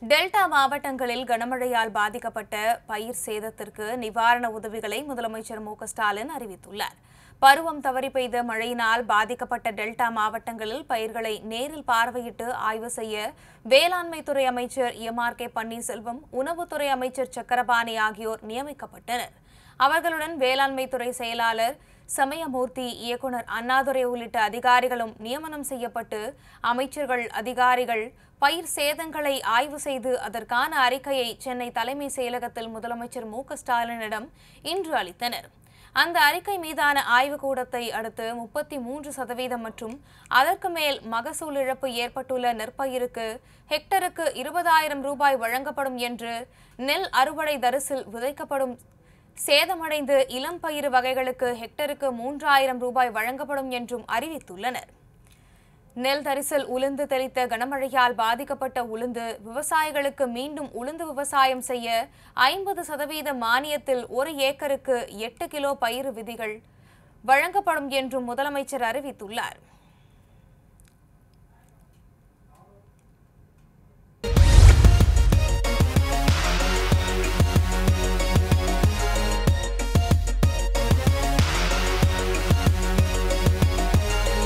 delta மாவட்டங்களில் கனமழையால் பாதிக்கப்பட்ட பயிர் சேதத்திற்கு நிவாரண உதவிகளை முதலமைச்சர் மு க ஸ்டாலின் அறிவித்துள்ளார் பருவம் தவறி பெய்த மழையினால் பாதிக்கப்பட்ட டெல்டா மாவட்டங்களில் பயிர்களை நேரில் பார்வையிட்டு ஆய்வு செய்ய வேளாண்மைத்துறை அமைச்சர் எம் ஆர் கே பன்னீர்செல்வம் உணவுத்துறை அமைச்சர் சக்கரபாணி ஆகியோர் நியமிக்கப்பட்டனர் அவர்களுடன் வேளாண்மைத்துறை செயலாளர் சமயமூர்த்தி இயக்குனர் அண்ணாதுரை உள்ளிட்ட அதிகாரிகளும் நியமனம் செய்யப்பட்டு அமைச்சர்கள் அதிகாரிகள் பயிர் சேதங்களை ஆய்வு செய்து அதற்கான அறிக்கையை சென்னை தலைமை செயலகத்தில் முதலமைச்சர் மு க ஸ்டாலினிடம் இன்று அளித்தனர் அந்த அறிக்கை மீதான ஆய்வுக் கூடத்தை அடுத்து முப்பத்தி மூன்று சதவீதம் மற்றும் அதற்கு மேல் மகசூல் இழப்பு ஏற்பட்டுள்ள நெற்பயிருக்கு ஹெக்டருக்கு இருபதாயிரம் ரூபாய் வழங்கப்படும் என்று நெல் அறுவடை தரிசில் விதைக்கப்படும் சேதமடைந்து இளம் பயிறு வகைகளுக்கு ஹெக்டருக்கு மூன்றாயிரம் ரூபாய் வழங்கப்படும் என்றும் அறிவித்துள்ளனர் நெல் தரிசல் உளுந்து தெளித்த கனமழையால் பாதிக்கப்பட்ட உளுந்து விவசாயிகளுக்கு மீண்டும் உளுந்து விவசாயம் செய்ய ஐம்பது சதவீத மானியத்தில் ஒரு ஏக்கருக்கு எட்டு கிலோ பயிறு விதிகள் வழங்கப்படும் என்றும் முதலமைச்சர் அறிவித்துள்ளார்